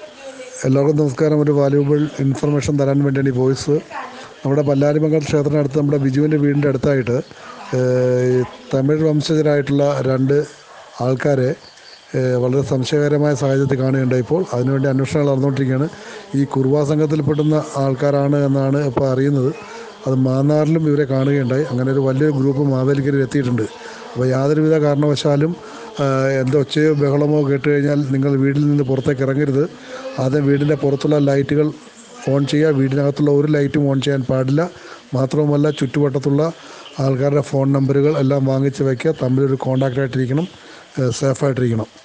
എല്ലാവർക്കും നമസ്കാരം ഒരു വാല്യൂബിൾ ഇൻഫർമേഷൻ തരാൻ വേണ്ടിയാണ് ഈ വോയിസ് നമ്മുടെ പല്ലാരിമംഗൽ ക്ഷേത്രത്തിനടുത്ത് നമ്മുടെ ബിജുവിൻ്റെ വീടിൻ്റെ അടുത്തായിട്ട് ഏഹ്, ഈ തമിഴ് വംശജരായിട്ടുള്ള രണ്ട് ആൾക്കാരെ ഏഹ്, വളരെ സംശയകരമായ സാഹചര്യത്തിൽ കാണുകയുണ്ടായി ഇപ്പോൾ അതിനുവേണ്ടി അന്വേഷണങ്ങൾ നടന്നുകൊണ്ടിരിക്കുകയാണ് ഈ കുർവാ സംഘത്തിൽപ്പെടുന്ന ആൾക്കാരാണ് എന്നാണ് ഇപ്പോൾ അറിയുന്നത് അത് മാന്നാറിലും ഇവരെ കാണുകയുണ്ടായി അങ്ങനെ ഒരു വലിയൊരു ഗ്രൂപ്പ് മാവേലിക്കരയിൽ എത്തിയിട്ടുണ്ട് അപ്പോൾ യാതൊരുവിധ കാരണവശാലും ആ, എന്തോ ഒച്ചയോ ബഹളമോ കേട്ട് കഴിഞ്ഞാൽ നിങ്ങൾ വീട്ടിൽ നിന്ന് പുറത്തേക്ക് ഇറങ്ങരുത് ആദ്യം വീടിൻ്റെ പുറത്തുള്ള ലൈറ്റുകൾ ഓൺ ചെയ്യുക വീടിനകത്തുള്ള ഒരു ലൈറ്റും ഓൺ ചെയ്യാൻ പാടില്ല മാത്രവുമല്ല ചുറ്റുവട്ടത്തുള്ള ആൾക്കാരുടെ ഫോൺ നമ്പറുകൾ എല്ലാം വാങ്ങിച്ച് വയ്ക്കുക തമ്മിലൊരു കോണ്ടാക്റ്റ് ആയിട്ടിരിക്കണം സേഫായിട്ടിരിക്കണം